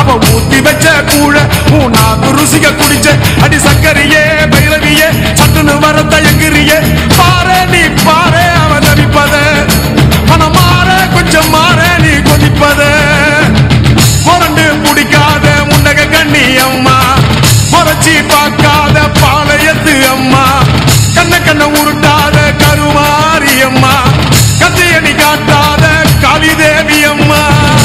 அவ ஊத்தி வச்ச கூழ மூணாவது ருசிக குடிச்ச அடி சக்கரையே பைரவியே சட்டுன்னு வர தயங்குறியே பாரு நீ பாரு அவன் தவிப்பத மனம் மாற கொஞ்சம் மாற நீ கொதிப்பத புரண்டு குடிக்காத முண்டக கண்ணி அம்மா முறைச்சி பார்க்காத பாளையத்து அம்மா கண்ண கண்ண உருட்டாத கருமாரி அம்மா கத்தையடி காட்டாத காளிதேவி அம்மா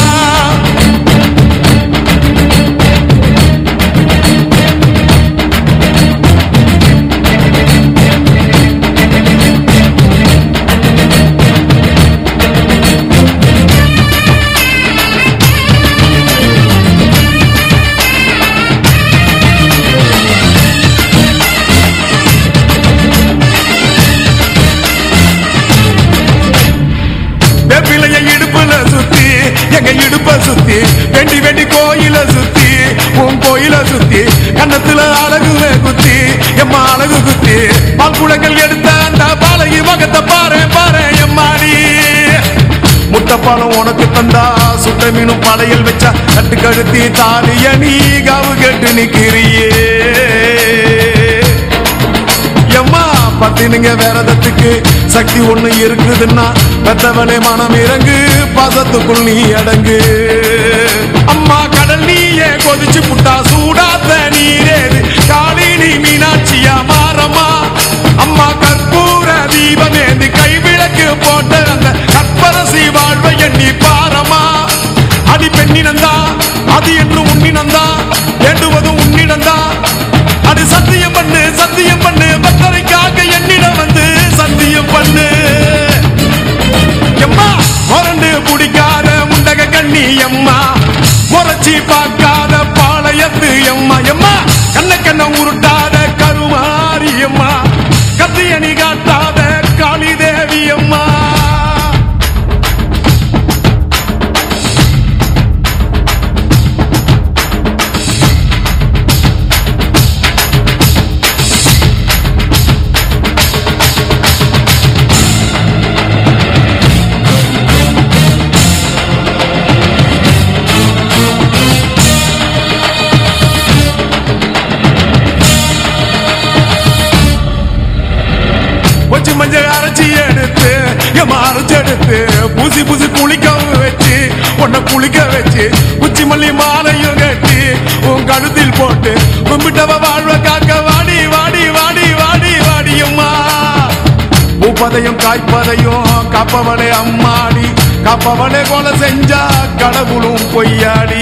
வெப்பிலைய இடுப்புல சுத்தி எங்க இடுப்ப சுத்தி வெண்டி வெண்டி கோயில சுத்தி உன் கோயில சுத்தி கண்ணத்துல அழகு குத்தி எம்மா அழகு குத்தி பால் குளங்கள் எடுத்த அந்த பாலகி மகத்தை பாரு பாரு எம்மாடி முட்டைப்பாலம் உனக்கு தந்தா சுட்ட மீனும் படையல் வச்சா கட்டு கழுத்தி தாலிய நீ காவு கட்டு நிக்கிறியே எம்மா பத்தினுங்க வேறதத்துக்கு சக்தி ஒண்ணு இருக்குதுன்னா பெத்தவளே மனம் இறங்கு பாசத்துக்குள் நீ அடங்கு அம்மா கடல் நீயே கொதிச்சு புட்டா சூடாத்த நீரேது காளி நீ மீனாட்சியா மாறம்மா அம்மா கற்பூர தீபமேந்து கைவிளக்கு போட்ட அந்த கற்பரசி வாழ்வை எண்ணி பாரம்மா அடி பெண்ணினந்தா அது என்று உன்னினந்தா வேண்டுவது உன்னிடந்தா அது சத்தியம் பண்ணு சத்தியம் பண்ணு பத்தரைக்காக என்னிடம் வந்து சத்தியம் பண்ணு எம்மா முரண்டு பிடிக்காத முண்டக கண்ணி எம்மா முறைச்சி பார்க்காத பாளையத்து எம்மா எம்மா கண்ண கண்ண உருட்டாத கருமாரி எம்மா கத்தியணி காட்டாத காளி தேவி அம்மா கொஞ்ச மஞ்சள் அரைச்சி எடுத்து எம்மா அரைச்சு எடுத்து பூசி பூசி குளிக்கவும் வச்சு உன்னை குளிக்க வச்சு உச்சி மல்லி மாலையும் கட்டி உன் கழுத்தில் போட்டு கும்பிட்டவ வாழ்வ காக்க வாடி வாடி வாடி வாடி வாடியம்மா பூப்பதையும் காய்ப்பதையும் காப்பவளே அம்மாடி காப்பவளே கொலை செஞ்சா கடவுளும் பொய்யாடி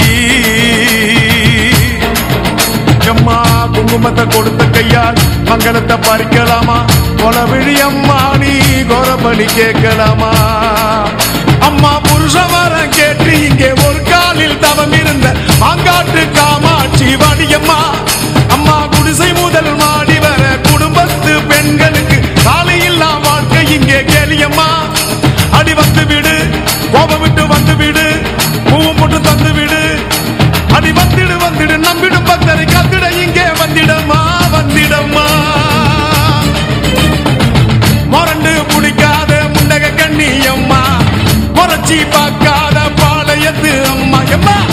எம்மா குங்குமத்தை கொடுத்த கையால் மங்களத்தை பறிக்கலாமா கொலவிழி அம்மா நீ கோரபலி கேட்கலாமா அம்மா புருஷ வரம் கேட்டு இங்கே ஒரு காலில் தவம் இருந்த மாங்காட்டு காமாட்சி வாடியம்மா அம்மா குடிசை முதல் மாடி வர குடும்பத்து பெண்களுக்கு காலையில்லா வாழ்க்கை இங்கே கேளியம்மா அடி வந்து விடு கோபம் விட்டு வந்து விடு பூவும் போட்டு தந்து விடு அடி வந்திடு வந்திடு நம்பிடும் பக்தரை கத்திட இங்கே வந்திடம்மா வந்திடம்மா மொரண்டு பிடிக்காத முண்டக கண்ணி அம்மா முறைச்சி பார்க்காத பாளையத்து அம்மா எம்மா